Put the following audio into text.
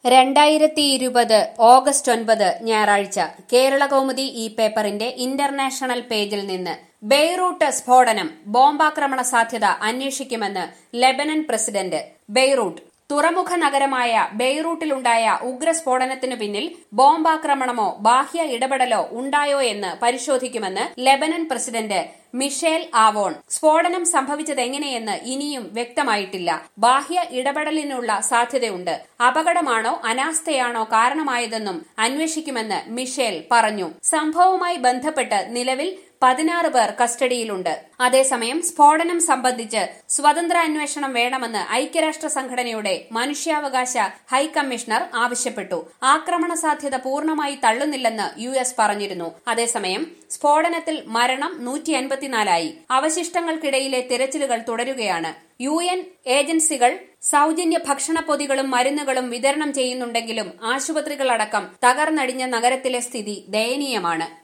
രണ്ടായിരത്തി ഇരുപത് ഓഗസ്റ്റ് ഒൻപത് ഞായറാഴ്ച കേരള കൗമുദി ഈ പേപ്പറിന്റെ ഇന്റർനാഷണൽ പേജിൽ നിന്ന് ബെയ്റൂട്ട് സ്ഫോടനം ബോംബാക്രമണ സാധ്യത അന്വേഷിക്കുമെന്ന് ലെബനൻ പ്രസിഡന്റ് ബെയ്റൂട്ട് തുറമുഖ നഗരമായ ബെയ്റൂട്ടിലുണ്ടായ ഉഗ്രസ്ഫോടനത്തിനു പിന്നിൽ ബോംബാക്രമണമോ ബാഹ്യ ഇടപെടലോ ഉണ്ടായോ എന്ന് പരിശോധിക്കുമെന്ന് ലെബനൻ പ്രസിഡന്റ് മിഷേൽ ആവോൺ സ്ഫോടനം സംഭവിച്ചതെങ്ങനെയെന്ന് ഇനിയും വ്യക്തമായിട്ടില്ല ബാഹ്യ ഇടപെടലിനുള്ള സാധ്യതയുണ്ട് അപകടമാണോ അനാസ്ഥയാണോ കാരണമായതെന്നും അന്വേഷിക്കുമെന്ന് മിഷേൽ പറഞ്ഞു സംഭവവുമായി ബന്ധപ്പെട്ട് നിലവിൽ പതിനാറ് പേർ കസ്റ്റഡിയിലുണ്ട് അതേസമയം സ്ഫോടനം സംബന്ധിച്ച് സ്വതന്ത്ര അന്വേഷണം വേണമെന്ന് ഐക്യരാഷ്ട്ര സംഘടനയുടെ മനുഷ്യാവകാശ ഹൈക്കമ്മീഷണർ ആവശ്യപ്പെട്ടു ആക്രമണ സാധ്യത പൂർണ്ണമായി തള്ളുന്നില്ലെന്ന് യു എസ് പറഞ്ഞിരുന്നു അതേസമയം സ്ഫോടനത്തിൽ മരണം നൂറ്റി അൻപത്തിനാലായി അവശിഷ്ടങ്ങൾക്കിടയിലെ തിരച്ചിലുകൾ തുടരുകയാണ് യു എൻ ഏജൻസികൾ സൌജന്യ ഭക്ഷണപ്പൊതികളും മരുന്നുകളും വിതരണം ചെയ്യുന്നുണ്ടെങ്കിലും ആശുപത്രികളടക്കം തകർന്നടിഞ്ഞ നഗരത്തിലെ സ്ഥിതി ദയനീയമാണ്